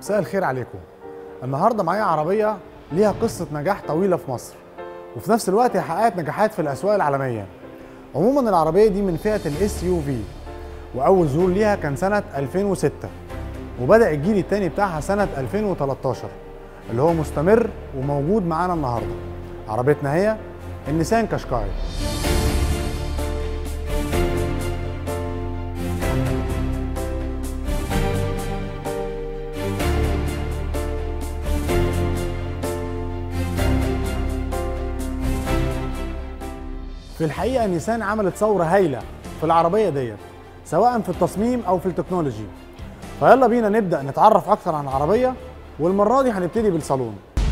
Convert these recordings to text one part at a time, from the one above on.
مساء الخير عليكم النهارده معايا عربيه ليها قصه نجاح طويله في مصر وفي نفس الوقت هي حققت نجاحات في الاسواق العالميه عموما العربيه دي من فئه الاس يو في واول ظهور ليها كان سنه 2006 وبدا الجيل الثاني بتاعها سنه 2013 اللي هو مستمر وموجود معانا النهارده عربيتنا هي النيسان كاشكاي في الحقيقه نيسان عملت ثوره هايله في العربيه ديت سواء في التصميم او في التكنولوجي فيلا بينا نبدا نتعرف اكتر عن العربيه والمره دي هنبتدي بالصالون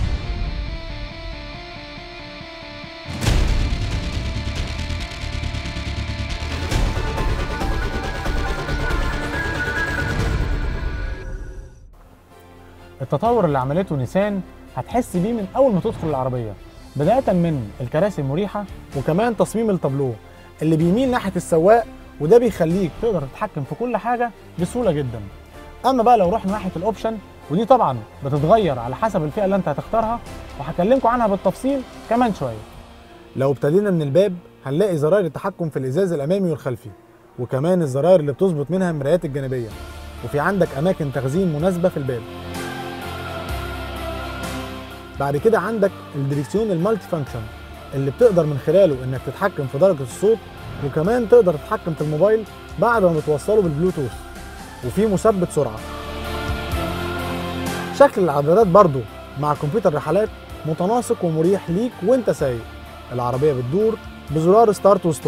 التطور اللي عملته نيسان هتحس بيه من اول ما تدخل العربيه بدايه من الكراسي المريحه وكمان تصميم التابلو اللي بيميل ناحيه السواق وده بيخليك تقدر تتحكم في كل حاجه بسهوله جدا اما بقى لو رحنا ناحيه الاوبشن ودي طبعا بتتغير على حسب الفئه اللي انت هتختارها وهكلمكم عنها بالتفصيل كمان شويه لو ابتدينا من الباب هنلاقي زراير التحكم في الازاز الامامي والخلفي وكمان الزراير اللي بتظبط منها المرايات الجانبيه وفي عندك اماكن تخزين مناسبه في الباب بعد كده عندك الدريكسيون المالتي فانكشن اللي بتقدر من خلاله انك تتحكم في درجه الصوت وكمان تقدر تتحكم في الموبايل بعد ما بتوصله بالبلوتوث وفي مثبت سرعه شكل العدادات برضو مع كمبيوتر رحلات متناسق ومريح ليك وانت سايق العربيه بتدور بزرار ستارت وستوب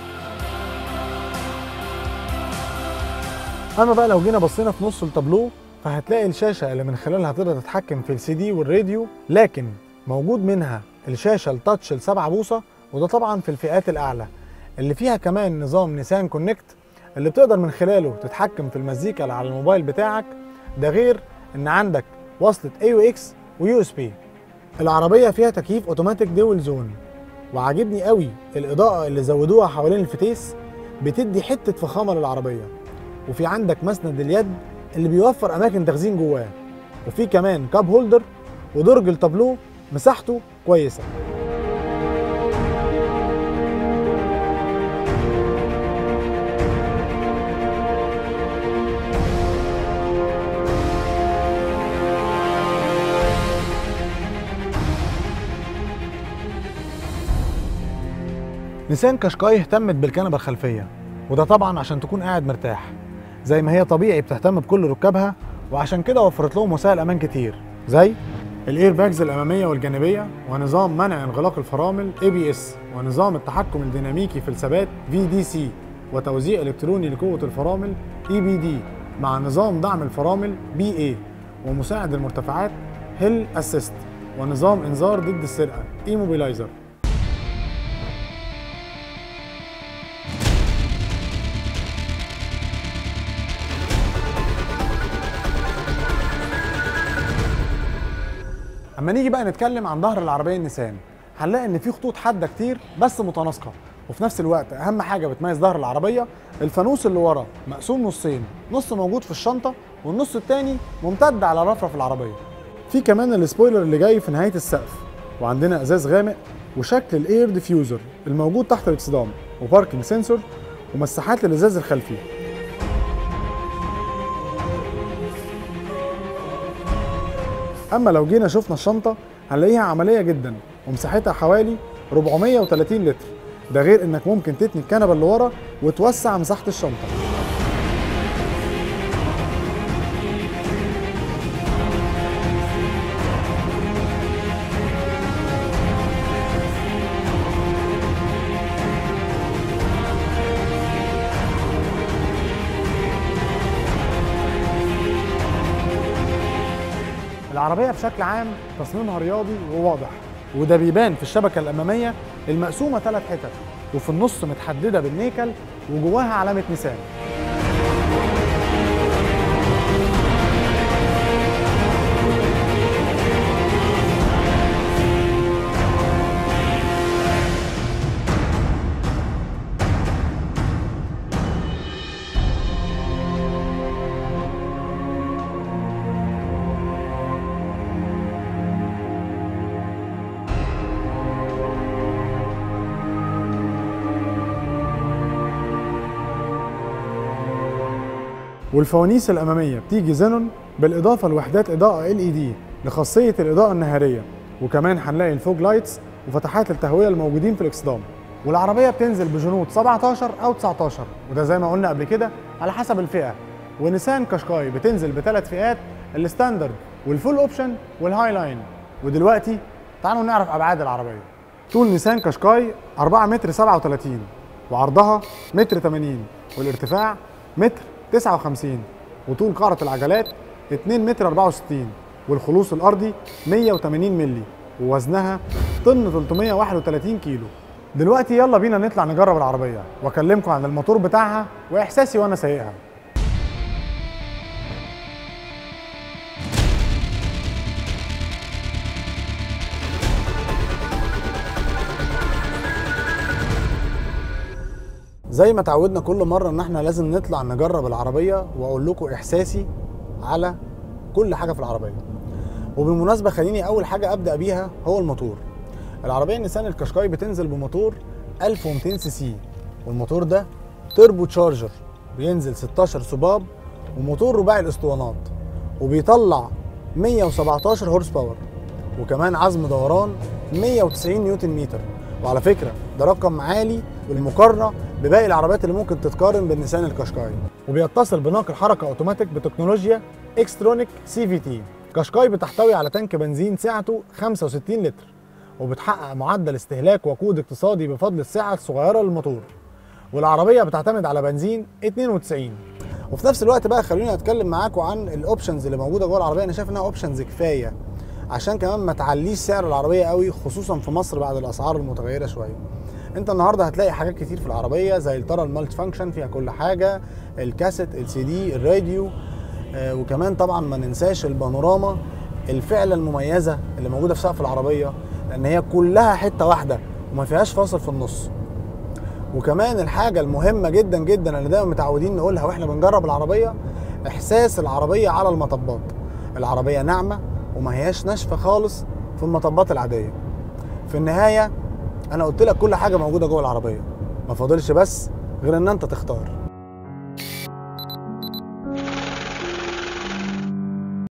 اما بقى لو جينا بصينا في نص التابلو فهتلاقي الشاشه اللي من خلالها تقدر تتحكم في السي دي والراديو لكن موجود منها الشاشه التاتش ال 7 بوصه وده طبعا في الفئات الاعلى اللي فيها كمان نظام نيسان كونكت اللي بتقدر من خلاله تتحكم في المزيكا اللي على الموبايل بتاعك ده غير ان عندك وصلة اي يو اكس ويو اس بي العربية فيها تكييف اوتوماتيك دول زون وعاجبني قوي الاضاءة اللي زودوها حوالين الفتيس بتدي حتة فخامة للعربية وفي عندك مسند اليد اللي بيوفر اماكن تخزين جواه وفي كمان كاب هولدر ودرج التابلو مساحته كويسه نيسان كاشكاي اهتمت بالكنبه الخلفيه وده طبعا عشان تكون قاعد مرتاح زي ما هي طبيعي بتهتم بكل ركابها وعشان كده وفرت لهم وسائل امان كتير زي الاير باجز الاماميه والجانبيه ونظام منع انغلاق الفرامل اي بي اس ونظام التحكم الديناميكي في الثبات في دي سي وتوزيع الكتروني لقوه الفرامل اي بي دي مع نظام دعم الفرامل بي اي ومساعد المرتفعات هيل اسيست ونظام انذار ضد السرقه اي موبيلايزر اما نيجي بقى نتكلم عن ظهر العربيه النيسان هنلاقي ان في خطوط حاده كتير بس متناسقه وفي نفس الوقت اهم حاجه بتميز ظهر العربيه الفانوس اللي ورا مقسوم نصين نص موجود في الشنطه والنص التاني ممتد على رفرف العربيه في كمان السبويلر اللي جاي في نهايه السقف وعندنا ازاز غامق وشكل الاير ديفيوزر الموجود تحت الاكسدام وباركنج سنسور ومساحات للازاز الخلفي اما لو جينا شفنا الشنطه هنلاقيها عمليه جدا ومساحتها حوالي 430 لتر ده غير انك ممكن تتني الكنبه اللي ورا وتوسع مساحه الشنطه العربية بشكل عام تصميمها رياضي وواضح وده بيبان في الشبكة الأمامية المقسومة ثلاث حتت وفي النص متحددة بالنيكل وجواها علامة نيسان والفوانيس الاماميه بتيجي زينون بالاضافه لوحدات اضاءه ال اي دي لخاصيه الاضاءه النهاريه وكمان هنلاقي الفوج لايتس وفتحات التهويه الموجودين في الاكسدام والعربيه بتنزل بجنود 17 او 19 وده زي ما قلنا قبل كده على حسب الفئه ونيسان كاشكاي بتنزل بثلاث فئات الستاندرد والفول اوبشن والهاي لاين ودلوقتي تعالوا نعرف ابعاد العربيه طول نيسان كاشكاي 4 متر 37 وعرضها متر 80 والارتفاع متر 59 وطول قاعدة العجلات 2 متر 64 والخلوص الأرضي 180 مللي ووزنها طن 331 كيلو دلوقتي يلا بينا نطلع نجرب العربية واكلمكم عن الموتور بتاعها واحساسي وانا سايقها زي ما تعودنا كل مرة ان احنا لازم نطلع نجرب العربية واقول لكم احساسي على كل حاجة في العربية وبالمناسبة خليني اول حاجة ابدأ بيها هو الموتور العربية نيسان الكاشكاي بتنزل بموتور 1200 سي سي والموتور ده تربو تشارجر بينزل 16 صباب وموتور رباعي الاسطوانات وبيطلع 117 هورس باور وكمان عزم دوران 190 نيوتن متر وعلى فكره ده رقم عالي بالمقارنه بباقي العربيات اللي ممكن تتقارن بالنيسان الكاشكاي وبيتصل بناقل حركه اوتوماتيك بتكنولوجيا اكسترونيك سي في تي كاشكاي بتحتوي على تانك بنزين سعته 65 لتر وبتحقق معدل استهلاك وقود اقتصادي بفضل السعه الصغيره للموتور والعربيه بتعتمد على بنزين 92 وفي نفس الوقت بقى خلوني اتكلم معاكم عن الاوبشنز اللي موجوده جوه العربيه انا شايف انها اوبشنز كفايه عشان كمان ما تعليش سعر العربيه قوي خصوصا في مصر بعد الاسعار المتغيره شويه انت النهارده هتلاقي حاجات كتير في العربيه زي الترا المالتي فانكشن فيها كل حاجه الكاسيت السي دي الراديو آه وكمان طبعا ما ننساش البانوراما الفعله المميزه اللي موجوده في سقف العربيه لان هي كلها حته واحده وما فيهاش فاصل في النص وكمان الحاجه المهمه جدا جدا اللي دايما متعودين نقولها واحنا بنجرب العربيه احساس العربيه على المطبات العربيه ناعمه وما هياش ناشفه خالص في المطبات العاديه في النهايه انا قلت لك كل حاجه موجوده جوه العربيه ما فاضلش بس غير ان انت تختار